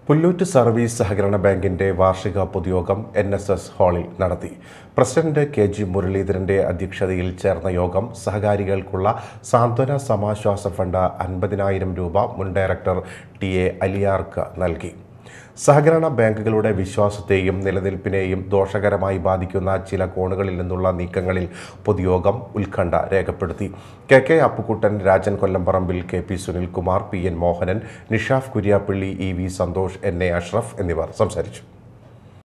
Pullut service സഹകരണ ബാങ്കിന്റെ വാർഷിക പൊതുയോഗം എൻ എസ് എസ് ഹാളിൽ നടത്തി പ്രസിഡന്റ് കെ ജി മുരളീധരന്റെ അധ്യക്ഷതയിൽ ചേർന്ന യോഗം സഹകാരികൾക്കുള്ള സാന്ത്വന സമാശ്വാസ ഫണ്ട് അൻപതിനായിരം രൂപ മുൻ ഡയറക്ടർ ടി എ അലിയാർക്ക് നൽകി സഹകരണ ബാങ്കുകളുടെ വിശ്വാസത്തെയും നിലനിൽപ്പിനെയും ദോഷകരമായി ബാധിക്കുന്ന ചില കോണുകളിൽ നിന്നുള്ള നീക്കങ്ങളിൽ പൊതുയോഗം ഉത്കണ്ഠ രേഖപ്പെടുത്തി K K Appukuttan Rajan Kollamparambil K P Sunilkumar P N Mohanan Nishaf Kuriappally E V Santhosh N A Ashraf എന്നിവർ സംസാരിച്ചു